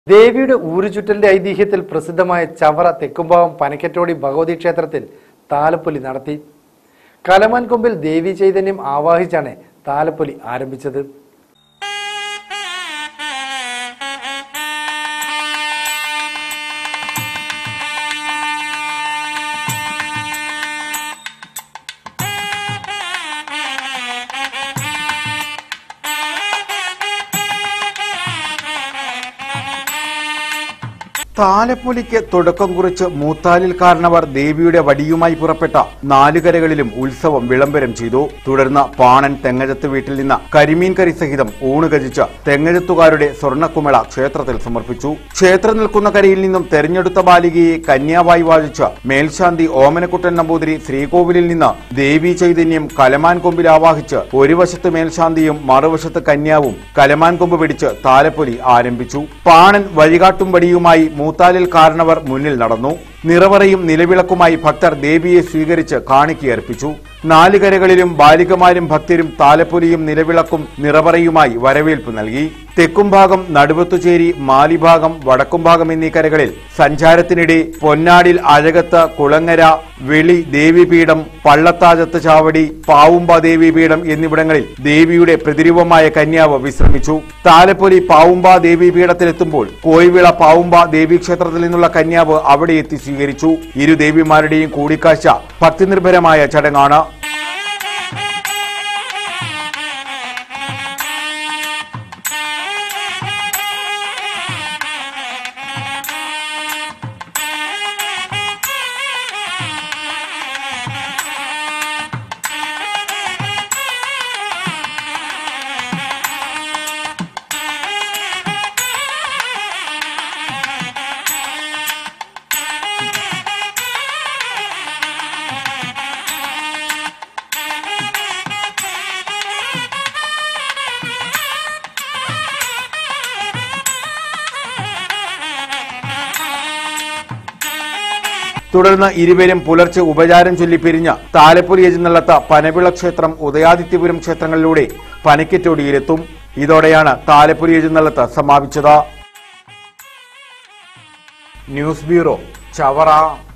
ദേവിയുടെ ഊരുചുറ്റലിന്റെ ഐതിഹ്യത്തിൽ പ്രസിദ്ധമായ ചവറ തെക്കുംഭാവം പനക്കറ്റോടി ഭഗവതി ക്ഷേത്രത്തിൽ താലപ്പൊലി നടത്തി കലമാൻ കൊമ്പിൽ ദേവി ചൈതന്യം ആവാഹിച്ചാണ് താലപ്പൊലി ആരംഭിച്ചത് താലപ്പൊലിക്ക് തുടക്കം കുറിച്ച് മൂത്താലിൽ കാരണവർ ദേവിയുടെ വടിയുമായി പുറപ്പെട്ട നാലുകരകളിലും ഉത്സവം വിളംബരം ചെയ്തു തുടർന്ന് പാണൻ തെങ്ങഴത്ത് വീട്ടിൽ നിന്ന് കരിമീൻ കറി സഹിതം ഊണ് കഴിച്ച് തെങ്ങഴത്തുകാരുടെ സ്വർണ്ണക്കുമള ക്ഷേത്രത്തിൽ സമർപ്പിച്ചു ക്ഷേത്രം നിൽക്കുന്ന കരയിൽ നിന്നും തെരഞ്ഞെടുത്ത ബാലികയെ കന്യാവായി വാഴിച്ച് മേൽശാന്തി ഓമനക്കുട്ടൻ നമ്പൂതിരി ശ്രീകോവിലിൽ നിന്ന് ദേവി ചൈതന്യം കലമാൻ കൊമ്പിൽ ആവാഹിച്ച് ഒരു വശത്ത് മേൽശാന്തിയും മറുവശത്ത് കന്യാവും കലമാൻ കൊമ്പ് പിടിച്ച് താലപ്പൊലി ആരംഭിച്ചു പാണൻ വഴികാട്ടും വടിയുമായി മൂത്താലിൽ കാരണവർ മുന്നിൽ നടന്നു നിറവറയും നിലവിളക്കുമായി ഭക്തർ ദേവിയെ സ്വീകരിച്ച് കാണിക്കയർപ്പിച്ചു നാലുകരകളിലും ബാലികമാരും ഭക്തരും താലപ്പൊലിയും നിലവിളക്കും നിറവറയുമായി വരവേൽപ്പ് നൽകി തെക്കുംഭാഗം നടുവത്തുചേരി മാലിഭാഗം വടക്കുംഭാഗം എന്നീ കരകളിൽ സഞ്ചാരത്തിനിടെ പൊന്നാടിൽ അഴകത്ത് കുളങ്ങര വെളി ദേവിപീഠം പള്ളത്താജത്ത് ചാവടി പാവുമ്പ ദേവിപീഠം എന്നിവിടങ്ങളിൽ ദേവിയുടെ പ്രതിരൂപമായ കന്യാവ് വിശ്രമിച്ചു താലപ്പൊലി പാവുമ്പ ദേവീപീഠത്തിലെത്തുമ്പോൾ കോയിവിള പാവുമ്പ ദേവീക്ഷേത്രത്തിൽ നിന്നുള്ള കന്യാവ് അവിടെ എത്തി സ്വീകരിച്ചു ഇരു ദേവിമാരുടെയും കൂടിക്കാഴ്ച ഭക്തിനിർഭരമായ ചടങ്ങാണ് തുടർന്ന് ഇരുവരും പുലർച്ചെ ഉപചാരം ചൊല്ലി പിരിഞ്ഞ് താലപ്പൊലി എഴുന്നള്ളത്ത പനവിള ക്ഷേത്രം ഉദയാദിത്യപുരം ക്ഷേത്രങ്ങളിലൂടെ പനക്കറ്റോടിയിലെത്തും ഇതോടെയാണ് താലപ്പൊലി എഴുന്നള്ളത്ത് സമാപിച്ചത് ന്യൂസ് ബ്യൂറോ ചവറ